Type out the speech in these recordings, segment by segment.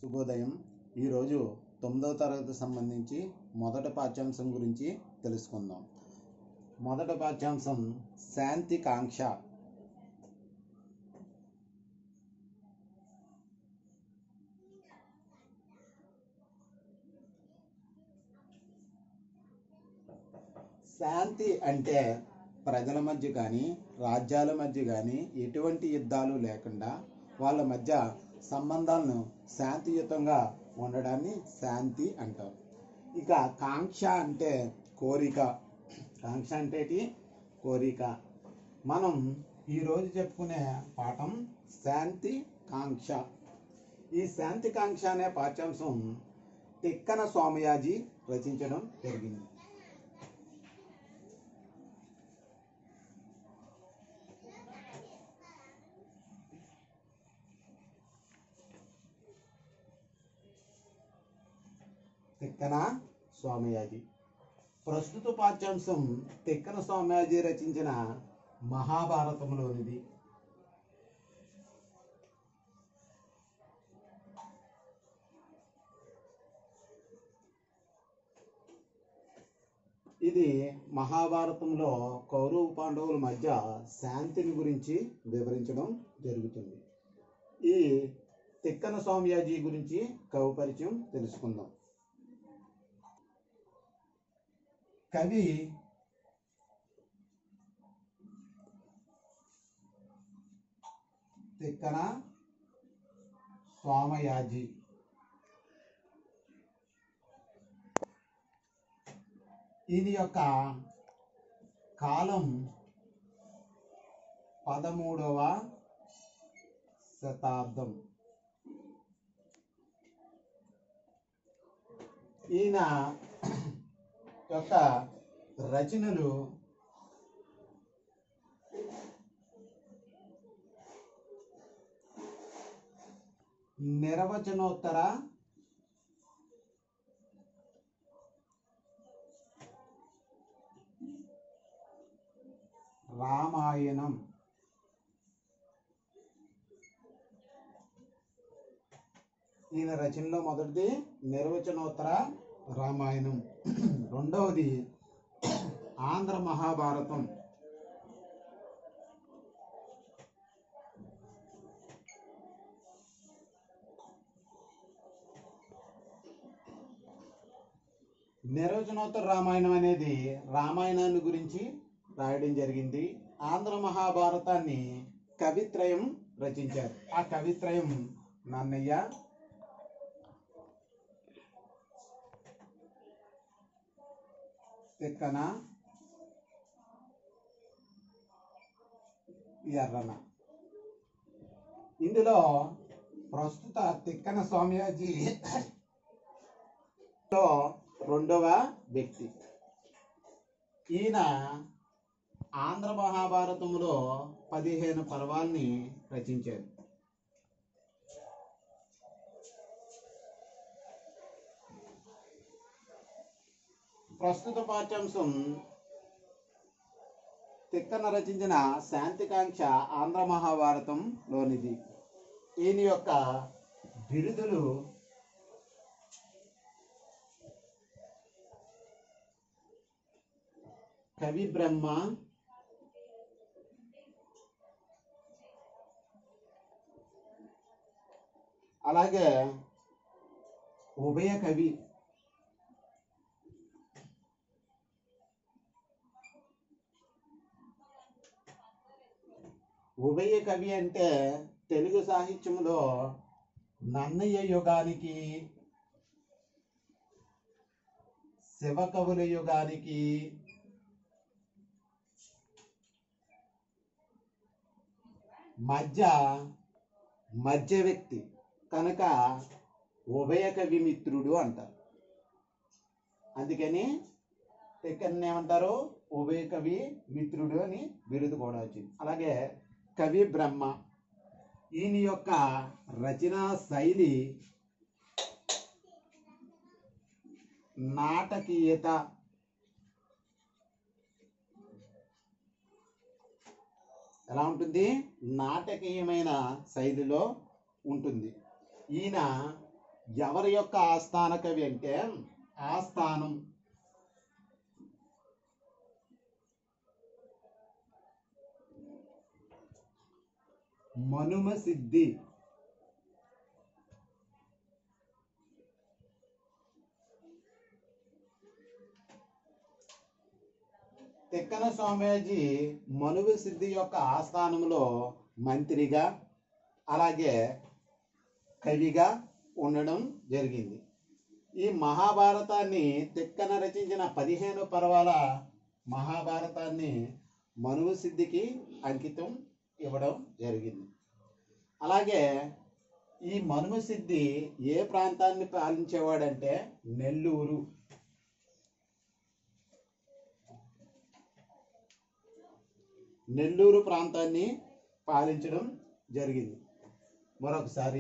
శుభోదయం ఈరోజు తొమ్మిదవ తరగతి సంబంధించి మొదటి పాఠ్యాంశం గురించి తెలుసుకుందాం మొదటి పాఠ్యాంశం శాంతి కాంక్ష శాంతి అంటే ప్రజల మధ్య కానీ రాజ్యాల మధ్య కానీ ఎటువంటి యుద్ధాలు లేకుండా వాళ్ళ మధ్య సంబంధాలను శాంతియుతంగా ఉండడాన్ని శాంతి అంటారు ఇక కాంక్ష అంటే కోరిక కాంక్ష అంటే ఏంటి? కోరిక మనం ఈరోజు చెప్పుకునే పాఠం శాంతి కాంక్ష ఈ శాంతి కాంక్ష అనే పాఠ్యాంశం తిక్కన స్వామియాజీ రచించడం జరిగింది తిక్కన స్వామియాజీ ప్రస్తుత పాఠ్యాంశం తిక్కన స్వామియాజీ రచించిన మహాభారతంలోనిది ఇది మహాభారతంలో కౌరవ పాండవుల మధ్య శాంతిని గురించి వివరించడం జరుగుతుంది ఈ తిక్కన స్వామియాజీ గురించి కవి పరిచయం తెలుసుకుందాం కవి తిక్కన స్వామయాజీ ఇది యొక్క కాలం పదమూడవ శతాబ్దం ఈయన యొక్క రచనలు నిర్వచనోత్తర రామాయణం ఈయన రచనలో మొదటిది నిర్వచనోత్తర రామాయణం రెండవది ఆంధ్ర మహాభారతం నిర్వచనోత్తర రామాయణం అనేది రామాయణాన్ని గురించి రాయడం జరిగింది ఆంధ్ర మహాభారతాన్ని కవిత్రయం రచించారు ఆ కవిత్రయం నన్నయ్య తిక్కన ఎర్రన ఇందులో ప్రస్తుత తిక్కన స్వామియాజీ లో రెండవ వ్యక్తి ఈయన ఆంధ్ర మహాభారతంలో పదిహేను పర్వాల్ని రచించారు ప్రస్తుత పాఠ్యాంశం తిక్కన రచించిన శాంతికాంక్ష ఆంధ్ర మహాభారతం లోనిది ఈయన యొక్క బిరుదులు కవి బ్రహ్మ అలాగే ఉభయ కవి ఉభయ కవి అంటే తెలుగు సాహిత్యంలో నన్నయ్య యుగానికి శివకవుల యుగానికి మధ్య మధ్య వ్యక్తి కనుక ఉభయ కవి మిత్రుడు అంటారు అందుకని ఇక్కడ ఏమంటారు ఉభయ కవి మిత్రుడు అని బిరుదు కూడా వచ్చింది అలాగే కవి బ్రహ్మ ఈయన యొక్క రచనా శైలి నాటకీయత ఎలా ఉంటుంది నాటకీయమైన శైలిలో ఉంటుంది ఈయన ఎవరి యొక్క ఆస్థాన కవి అంటే ఆస్థానం మనుమ సిద్ధి తిక్కన స్వామీజీ మనువు సిద్ధి యొక్క ఆస్థానంలో మంత్రిగా అలాగే కవిగా ఉండడం జరిగింది ఈ మహాభారతాన్ని తిక్కన రచించిన పదిహేను పర్వాల మహాభారతాన్ని మనువు సిద్ధికి అంకితం ఇవ్వడం జరిగింది అలాగే ఈ మనువు సిద్ధి ఏ ప్రాంతాన్ని పాలించేవాడంటే నెల్లూరు నెల్లూరు ప్రాంతాన్ని పాలించడం జరిగింది మరొకసారి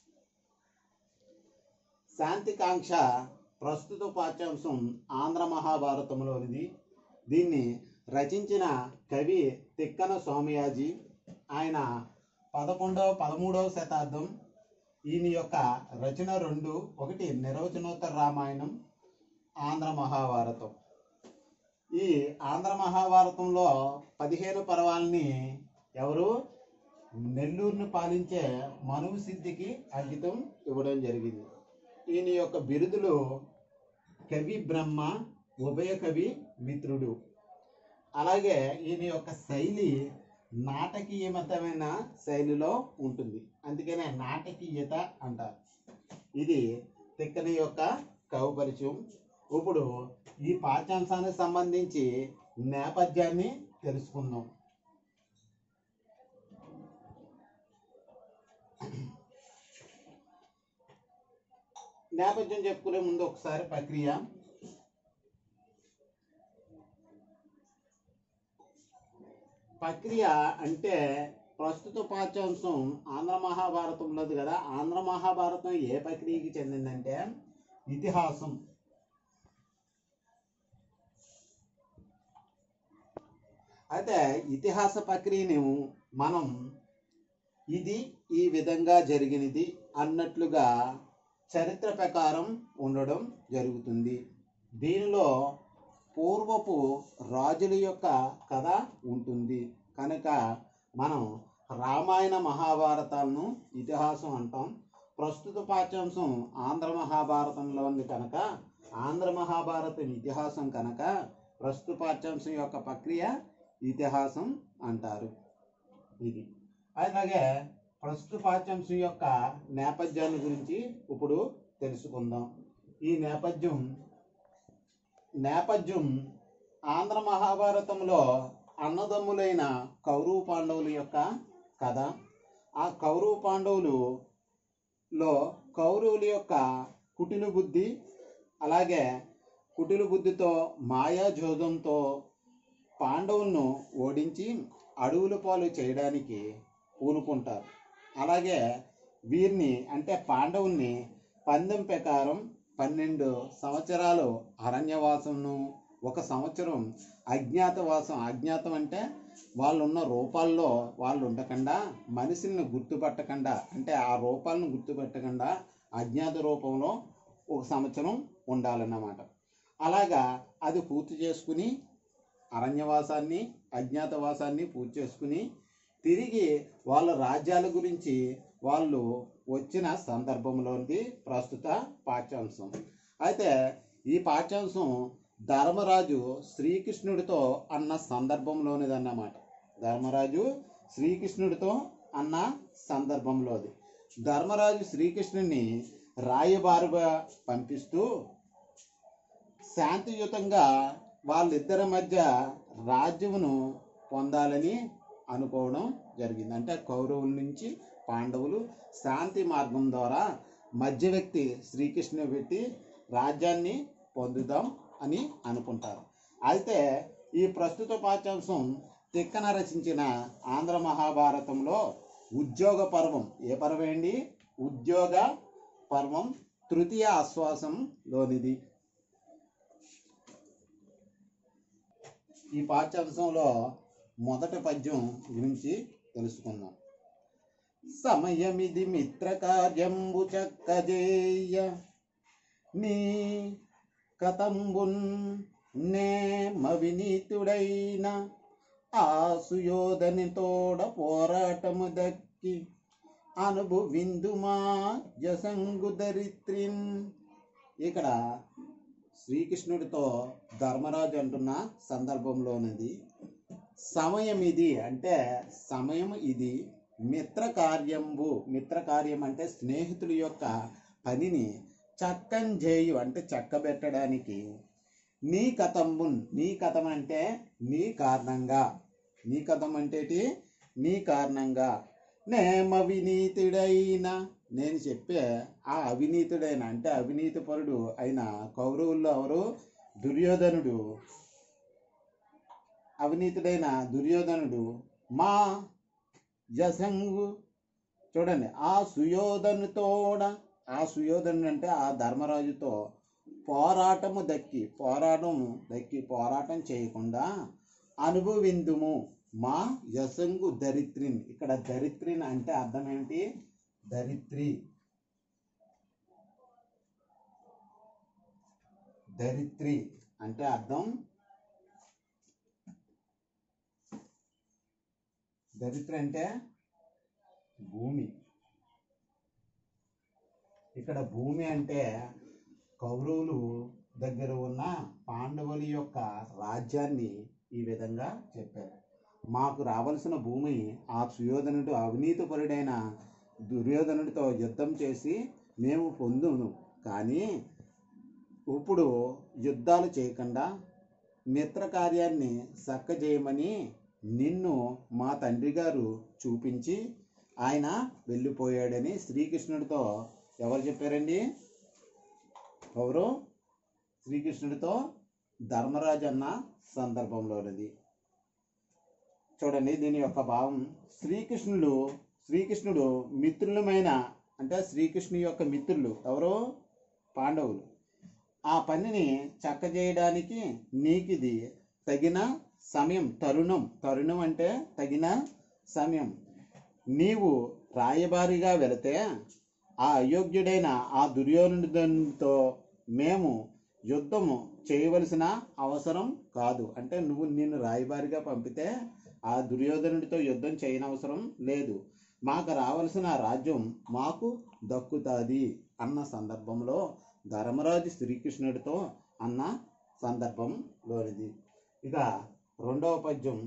శాంతికాంక్ష ప్రస్తుత పాఠ్యాంశం ఆంధ్ర మహాభారతంలోనిది దీన్ని రచించిన కవి తిక్కన సోమయాజీ ఆయన పదకొండవ పదమూడవ శతాబ్దం ఈయన యొక్క రచన రెండు ఒకటి నిర్వచనోత్తర రామాయణం ఆంధ్ర మహాభారతం ఈ ఆంధ్ర మహాభారతంలో పదిహేను పర్వాలని ఎవరు నెల్లూరును పాలించే మనువు సిద్ధికి అంకితం ఇవ్వడం జరిగింది ఈయన యొక్క బిరుదులు కవి బ్రహ్మ ఉభయ కవి మిత్రుడు అలాగే ఈయన యొక్క శైలి నాటకీయమతమైన శైలిలో ఉంటుంది అందుకనే నాటకీయత అంటారు ఇది తిక్కని యొక్క కవి పరిచయం ఇప్పుడు ఈ పాఠ్యాంశానికి సంబంధించి నేపథ్యాన్ని తెలుసుకుందాం నేపథ్యం చెప్పుకునే ముందు ఒకసారి ప్రక్రియ ప్రక్రియ అంటే ప్రస్తుత పాఠ్యాంశం ఆంధ్ర మహాభారతంలో ఉంది కదా ఆంధ్ర మహాభారతం ఏ ప్రక్రియకి చెందిందంటే ఇతిహాసం అయితే ఇతిహాస ప్రక్రియను మనం ఇది ఈ విధంగా జరిగినది అన్నట్లుగా చరిత్ర ప్రకారం ఉండడం జరుగుతుంది దీనిలో పూర్వపు రాజుల యొక్క కథ ఉంటుంది కనుక మనం రామాయణ మహాభారతాలను ఇతిహాసం అంటాం ప్రస్తుత పాఠ్యాంశం ఆంధ్ర మహాభారతంలో ఉంది కనుక ఆంధ్ర మహాభారతం ఇతిహాసం కనుక ప్రస్తుత పాఠ్యాంశం యొక్క ప్రక్రియ ఇతిహాసం అంటారు ఇది అలాగే ప్రస్తుత పాఠ్యాంశం యొక్క నేపథ్యాన్ని గురించి ఇప్పుడు తెలుసుకుందాం ఈ నేపథ్యం నేపథ్యం ఆంధ్ర మహాభారతంలో అన్నదమ్ములైన కౌరవ పాండవుల యొక్క కథ ఆ కౌరవ పాండవులు లో కౌరవుల యొక్క కుటిల బుద్ధి అలాగే కుటిల బుద్ధితో మాయాజోదంతో పాండవులను ఓడించి అడవుల పాలు చేయడానికి పూనుకుంటారు అలాగే వీరిని అంటే పాండవుల్ని పందెం ప్రకారం పన్నెండు సంవత్సరాలు అరణ్యవాసంను ఒక సంవత్సరం అజ్ఞాతవాసం అజ్ఞాతం అంటే వాళ్ళు ఉన్న రూపాల్లో వాళ్ళు ఉండకుండా మనిషిని గుర్తుపట్టకుండా అంటే ఆ రూపాలను గుర్తుపట్టకుండా అజ్ఞాత రూపంలో ఒక సంవత్సరం ఉండాలన్నమాట అలాగా అది పూర్తి చేసుకుని అరణ్యవాసాన్ని అజ్ఞాతవాసాన్ని పూర్తి చేసుకుని తిరిగి వాళ్ళ రాజ్యాల గురించి వాళ్ళు వచ్చిన సందర్భంలోనిది ప్రస్తుత పాఠ్యాంశం అయితే ఈ పాఠ్యాంశం ధర్మరాజు శ్రీకృష్ణుడితో అన్న సందర్భంలోనిదన్నమాట ధర్మరాజు శ్రీకృష్ణుడితో అన్న సందర్భంలోది ధర్మరాజు శ్రీకృష్ణుని రాయబారుగా పంపిస్తూ శాంతియుతంగా వాళ్ళిద్దరి మధ్య రాజ్యమును పొందాలని అనుకోవడం జరిగింది అంటే కౌరవుల నుంచి పాండవులు శాంతి మార్గం ద్వారా మధ్య వ్యక్తి శ్రీకృష్ణుని పెట్టి రాజ్యాన్ని పొందుదాం అని అనుకుంటారు అయితే ఈ ప్రస్తుత పాఠ్యాంశం తిక్కన రచించిన ఆంధ్ర మహాభారతంలో ఉద్యోగ పర్వం ఏ పర్వం అండి ఉద్యోగ పర్వం తృతీయ ఆశ్వాసంలోనిది ఈ పాఠ్యాంశంలో మొదటి పద్యం గురించి తెలుసుకుందాం సమయమిది మిత్ర కార్యంబు చక్కజేయ నీ కతంబున్ నే మవినీతుడైన ఆ సుయోధని తోడ పోరాటము దక్కి అనుభవిందుమా జసంగు దరిత్రిన్ ఇక్కడ శ్రీకృష్ణుడితో ధర్మరాజు అంటున్న సందర్భంలోనిది సమయం ఇది అంటే సమయం ఇది మిత్ర కార్యంబు మిత్ర కార్యం అంటే స్నేహితుడి యొక్క పనిని చక్కం చేయు అంటే చక్కబెట్టడానికి నీ కథంబున్ నీ కథం అంటే నీ కారణంగా నీ కథం అంటే నీ కారణంగా నేమ వినీతుడైన నేను చెప్పే ఆ అవినీతుడైన అంటే అవినీతి పరుడు అయిన కౌరవుల్లో ఎవరు దుర్యోధనుడు అవినీతుడైన దుర్యోధనుడు మా జసంగు చూడండి ఆ సుయోధనుతోడ ఆ సుయోధనుడు అంటే ఆ ధర్మరాజుతో పోరాటము దక్కి పోరాటం దక్కి పోరాటం చేయకుండా అనుభవిందుము మా యశంగు దరిత్రిన్ ఇక్కడ దరిత్రిన్ అంటే అర్థం ఏమిటి దరిత్రి దరిత్రి అంటే అర్థం దరిద్ర అంటే భూమి ఇక్కడ భూమి అంటే కౌరవులు దగ్గర ఉన్న పాండవుల యొక్క రాజ్యాన్ని ఈ విధంగా చెప్పారు మాకు రావలసిన భూమి ఆ సుయోధనుడు అవినీతిపరుడైన దుర్యోధనుడితో యుద్ధం చేసి మేము పొందును కానీ ఇప్పుడు యుద్ధాలు చేయకుండా మిత్ర కార్యాన్ని సక్క చేయమని నిన్ను మా తండ్రి గారు చూపించి ఆయన వెళ్ళిపోయాడని శ్రీకృష్ణుడితో ఎవరు చెప్పారండి ఎవరు శ్రీకృష్ణుడితో ధర్మరాజు అన్న సందర్భంలోనిది చూడండి దీని యొక్క భావం శ్రీకృష్ణుడు శ్రీకృష్ణుడు మిత్రులమైన అంటే శ్రీకృష్ణు యొక్క మిత్రులు ఎవరు పాండవులు ఆ పనిని చక్కజేయడానికి నీకిది తగిన సమయం తరుణం తరుణం అంటే తగిన సమయం నీవు రాయబారిగా వెళితే ఆ అయోగ్యుడైన ఆ దుర్యోధనుడితో మేము యుద్ధము చేయవలసిన అవసరం కాదు అంటే నువ్వు నిన్ను రాయబారిగా పంపితే ఆ దుర్యోధనుడితో యుద్ధం చేయనవసరం లేదు మాకు రావలసిన రాజ్యం మాకు దక్కుతుంది అన్న సందర్భంలో ధర్మరాజు శ్రీకృష్ణుడితో అన్న సందర్భంలోనిది ఇక రెండవ పద్యం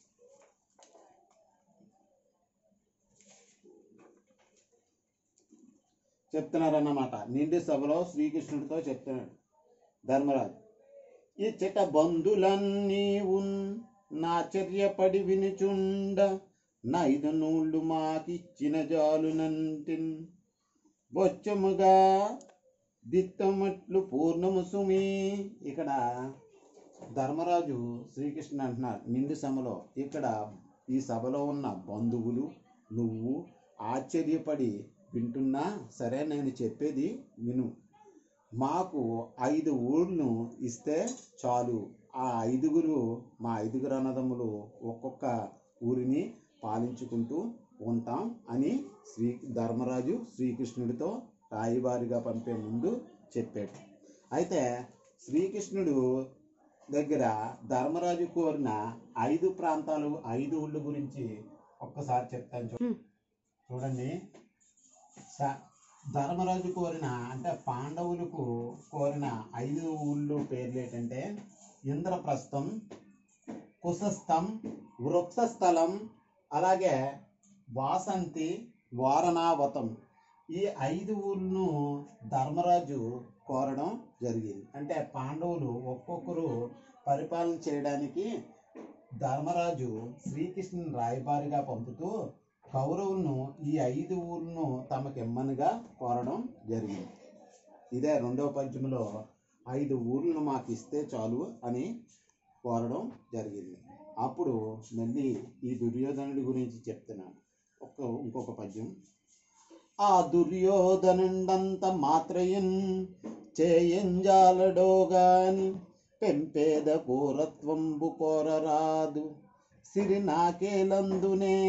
చెప్తున్నారన్నమాట నిండి సభలో శ్రీకృష్ణుడితో చెప్తున్నాడు ధర్మరాజు ఇచ్చట బంధులన్నీ ఉన్ నాచర్యపడి వినుచుండ నైదు నూళ్ళు మాకిచ్చిన జాలునంటిన్ బొచ్చముగా దిత్తమట్లు పూర్ణము సుమి ఇక్కడ ధర్మరాజు శ్రీకృష్ణ అంటున్నారు నిండు సభలో ఇక్కడ ఈ సభలో ఉన్న బంధువులు నువ్వు ఆశ్చర్యపడి వింటున్నా సరే నేను చెప్పేది విను మాకు ఐదు ఊళ్ళను ఇస్తే చాలు ఆ ఐదుగురు మా ఐదుగురు అన్నదమ్ములు ఒక్కొక్క ఊరిని పాలించుకుంటూ ఉంటాం అని శ్రీ ధర్మరాజు శ్రీకృష్ణుడితో రాయబారిగా పంపే ముందు చెప్పాడు అయితే శ్రీకృష్ణుడు దగ్గర ధర్మరాజు కోరిన ఐదు ప్రాంతాలు ఐదు ఊళ్ళు గురించి ఒక్కసారి చెప్తాను చూ- చూడండి స- ధర్మరాజు కోరిన అంటే పాండవులకు కోరిన ఐదు ఊళ్ళు పేర్లు ఏంటంటే ఇంద్రప్రస్థం కుశస్థం వృక్షస్థలం అలాగే వాసంతి వారణావతం ఈ ఐదు ఊళ్ళను ధర్మరాజు కోరడం జరిగింది అంటే పాండవులు ఒక్కొక్కరు పరిపాలన చేయడానికి ధర్మరాజు శ్రీకృష్ణుని రాయబారిగా పంపుతూ కౌరవులను ఈ ఐదు ఊళ్ళను తమకిమ్మనిగా కోరడం జరిగింది ఇదే రెండవ పంచములో ఐదు ఊర్లను మాకు ఇస్తే చాలు అని కోరడం జరిగింది అప్పుడు మళ్ళీ ఈ దుర్యోధనుడి గురించి చెప్తున్నాను ఒక ఇంకొక పద్యం ఆ దుర్యోధనుండంత మాత్రయన్ చేయంజాలడోగాని పెంపేద పూరత్వంబు కోరరాదు సిరి నాకేలందునే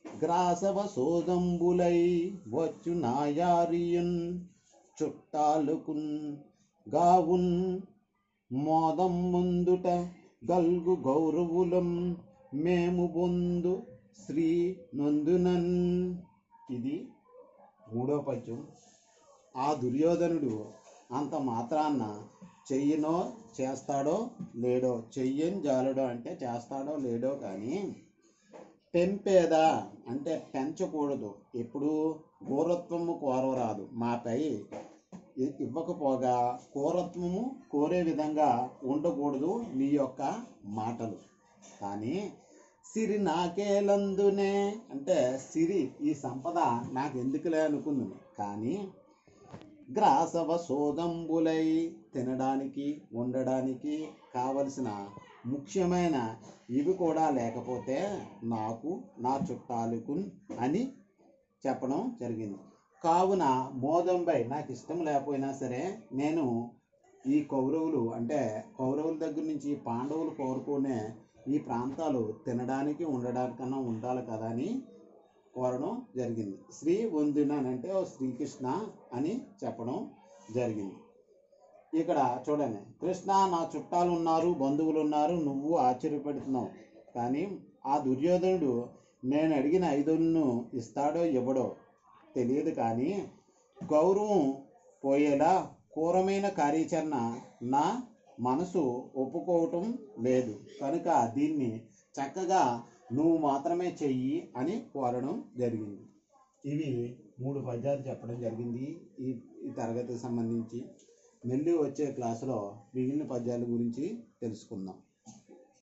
గ్రాసవ సోదంబులై వచ్చు నాయారియున్ చుట్టాలుకున్ గావున్ మోదం ముందుట గల్గు గౌరవులం మేము బొందు శ్రీ నందునన్ ఇది మూడో పద్యం ఆ దుర్యోధనుడు అంత మాత్రాన్న చెయ్యనో చేస్తాడో లేడో చెయ్యని జాలడో అంటే చేస్తాడో లేడో కానీ పెంపేదా అంటే పెంచకూడదు ఎప్పుడు ఘోరత్వము కోరరాదు మాపై ఇ- ఇవ్వకపోగా కోరత్వము కోరే విధంగా ఉండకూడదు నీ యొక్క మాటలు కానీ సిరి నాకేలందునే అంటే సిరి ఈ సంపద నాకు ఎందుకులే అనుకుంది కానీ గ్రాసవ సోదంబులై తినడానికి ఉండడానికి కావలసిన ముఖ్యమైన ఇవి కూడా లేకపోతే నాకు నా చుట్టాలకు అని చెప్పడం జరిగింది కావున మోదంబై నాకు ఇష్టం లేకపోయినా సరే నేను ఈ కౌరవులు అంటే కౌరవుల దగ్గర నుంచి పాండవులు కోరుకునే ఈ ప్రాంతాలు తినడానికి ఉండడానికన్నా ఉండాలి కదా అని కోరడం జరిగింది శ్రీ వందినన్ అంటే ఓ శ్రీకృష్ణ అని చెప్పడం జరిగింది ఇక్కడ చూడండి కృష్ణ నా చుట్టాలు ఉన్నారు బంధువులు ఉన్నారు నువ్వు ఆశ్చర్యపెడుతున్నావు కానీ ఆ దుర్యోధనుడు నేను అడిగిన ఐదును ఇస్తాడో ఇవ్వడో తెలియదు కానీ గౌరవం పోయేలా క్రూరమైన కార్యాచరణ నా మనసు ఒప్పుకోవటం లేదు కనుక దీన్ని చక్కగా నువ్వు మాత్రమే చెయ్యి అని కోరడం జరిగింది ఇవి మూడు పద్యాలు చెప్పడం జరిగింది ఈ ఈ తరగతికి సంబంధించి మళ్ళీ వచ్చే క్లాసులో మిగిలిన పద్యాల గురించి తెలుసుకుందాం